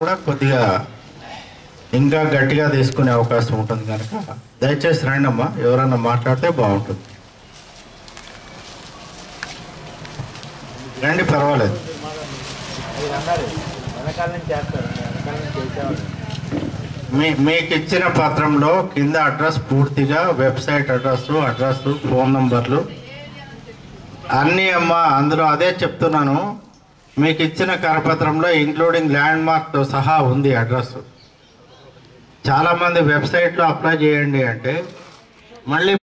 కూడా కొద్దిగా ఇంకా గట్టిగా తీసుకునే అవకాశం ఉంటుంది కనుక దయచేసి రండి అమ్మా ఎవరన్నా మాట్లాడితే బాగుంటుంది రండి పర్వాలేదు మీరు అన్నారు వెనకాల నుంచి చేస్తారు వెనకాల నుంచి చేసేవాళ్ళు మీ మీకు ఇచ్చిన పత్రంలో కింద అడ్రస్ పూర్తిగా వెబ్సైట్ అడ్రస్ అడ్రస్ ఫోన్ నంబర్లు అన్నీ అమ్మ అందులో అదే చెప్తున్నాను మీకు ఇచ్చిన కరపత్రంలో ఇంక్లూడింగ్ ల్యాండ్ మార్క్తో సహా ఉంది అడ్రస్ చాలామంది వెబ్సైట్లో అప్లై చేయండి అంటే మళ్ళీ